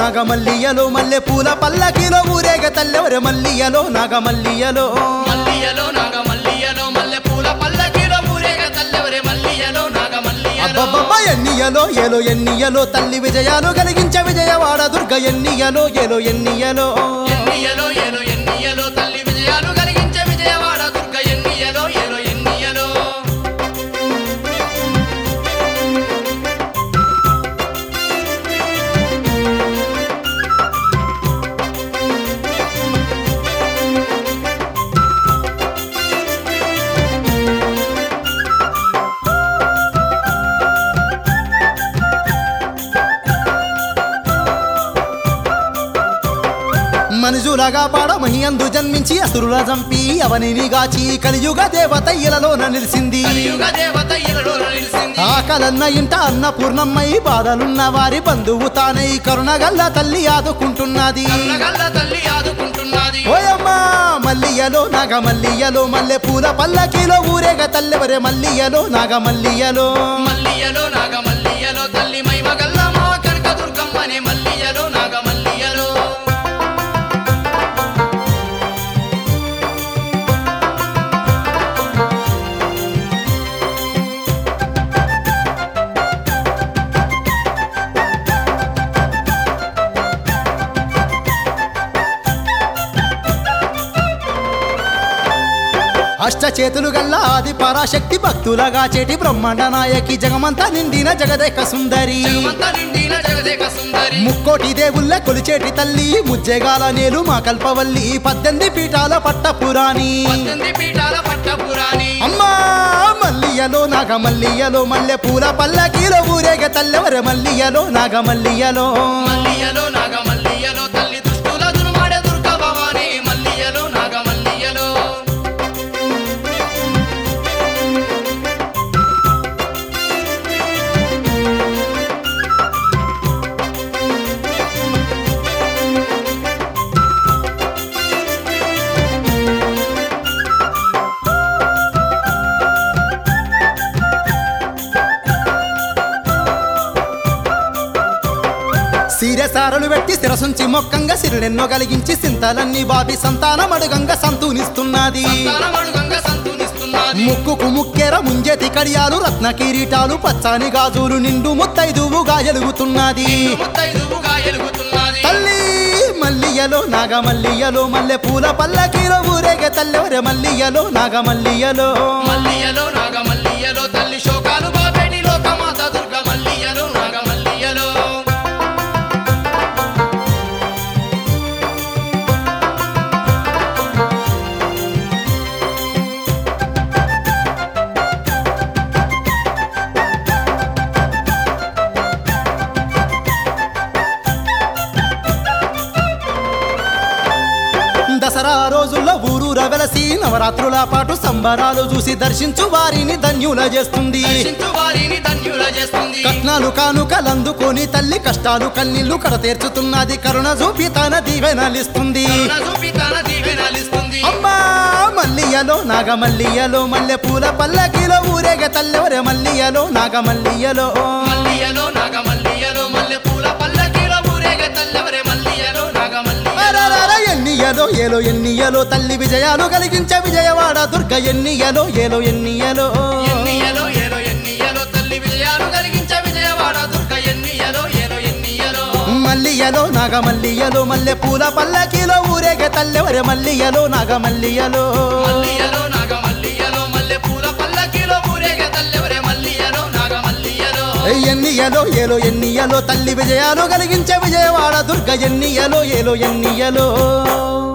నాగమల్లియలో మల్లె పూల పల్లకిలో ఊరేగ తల్లెవరె మల్లియలో నాగమల్లియలో మల్లియలో నాగ మల్లియలో మల్లె పూల పల్లకిలో ఊరేగ తల్లెవరే మల్లియలో నాగ మల్లియలో అబ్బబ్బబ్బ ఎన్నియలో ఏలో ఎన్నియలో తల్లి విజయాలు కలిగించే విజయవాడ దుర్గ ఎన్నియలో ఏలో ఎన్నియలో ఎన్నియలో ఏలో ఎన్నియలో తల్లి విజయాలు కలిగించే విజయవాడ దుర్గ ఎన్నియలో ఏలో ఎన్నియలో మనుజులగా పాడమహియందు జన్మించి అసురుల చంపి అవనిని గాచి కలియుగ దేవత ఇలలోన నిలిసింది కలియుగ దేవత ఇలలో నిలిసింది ఆకలన్న ఇంట అన్నపూర్ణమ్మై బాధలున్న వారి బంధువు తానై కరుణగల్ల తల్లి ఆదుకుంటున్నది కన్నగల్ల తల్లి ఆదుకుంటున్నది ఓయమ్మా మల్లియలో నాగమల్లియలో మల్లె పూల పల్లకిలో ఊరేగ తల్లెవరే మల్లియలో నాగమల్లియలో మల్లియలో నాగ మల్లియలో తల్లి మైమగల్ల మా కనక దుర్గమ్మనే మల్లియలో నాగ మల్లియలో అష్ట చేతులు గల్ల ఆది పరాశక్తి భక్తులగా చేటి బ్రహ్మాండ నాయకి జగమంతా నిండిన జగదేక సుందరి జగమంత నిండిన జగదేక సుందరి ముక్కోటి దేవుళ్ళ కొలిచేటి తల్లి ముజ్జెగాల నేలు మా కల్పవల్లి పద్దెనిమిది పీఠాల పట్టపురాణి పద్దెనిమిది పీఠాల పట్టపురాణి అమ్మా మల్లియలో నాగమల్లియలో మల్లె పూల పల్లకీలో ఊరేగ తల్లెవరె మల్లియలో నాగమల్లియలో మల్లియలో నాగ మల్లియలో తల్లి దుష్టుల దుర్మాడే దుర్గ భవాని మల్లియలో నాగ మల్లియలో సీరసారలు పెట్టి శిరసుంచి మొక్కంగా సిరుడెన్నో కలిగించి సింతలన్నీ బాబి సంతానం అడుగంగా సంతూనిస్తున్నది సంతానమడుగంగా సంతూనిస్తున్నది ముక్కుకు ముక్కెర ముంజేతి కడియాలు రత్న కిరీటాలు పచ్చాని గాజులు నిండు ముత్తైదువుగా ఎలుగుతున్నది ముత్తైదువుగా ఎలుగుతున్నది తల్లి మల్లియలో నాగమల్లియలో మల్లె పూల పల్లకీలో ఊరేగ తల్లెవరె మల్లియలో నాగమల్లియలో మల్లియలో నాగ మల్లియలో తల్లి శోకాలు బాబేటి లోకమాత దుర్గ మల్లియలో నాగ మల్లియలో దసరా రోజుల్లో ఊరూర వెలసి నవరాత్రుల పాటు సంబరాలు చూసి దర్శించు వారిని ధన్యుల చేస్తుంది దర్శించు వారిని ధన్యుల చేస్తుంది కట్నాలు కానుకలందుకొని తల్లి కష్టాలు కన్నీళ్లు కడతీర్చుతున్నది కరుణ చూపి తన దీవెనలిస్తుంది కరుణ చూపి తన దీవెనలిస్తుంది అమ్మా మల్లియలో నాగమల్లియలో మల్లె పూల పల్లకిలో ఊరేగ తల్లెవరె మల్లియలో నాగమల్లియలో మల్లియలో నాగ మల్లియలో మల్లె పూల పల్లకిలో ఊరేగ తల్లెవరే మల్లియలో నాగ మల్లియలో అరరర ఎన్నియలో ఏలో ఎన్నియలో తల్లి విజయాలు కలిగించే విజయవాడ దుర్గ ఎన్నియలో ఏలో ఎన్నియలో ఎన్నియలో ఏలో ఎన్నియలో తల్లి విజయాలు కలిగించే విజయవాడ దుర్గ ఎన్నియలో ఏలో ఎన్నియలో మల్లియలో నాగమల్లియలో మల్లె పూల పల్లకిలో ఊరేగ తల్లెవరె మల్లియలో నాగమల్లియలో మల్లియలో నాగ మల్లియలో మల్లె పూల పల్లకిలో ఊరేగ తల్లెవరే మల్లియలో నాగ మల్లియలో ఎన్నియలో ఏలో ఎన్నియలో తల్లి విజయాలు కలిగించే విజయవాడ దుర్గ ఎన్నియలో ఏలో ఎన్నియలో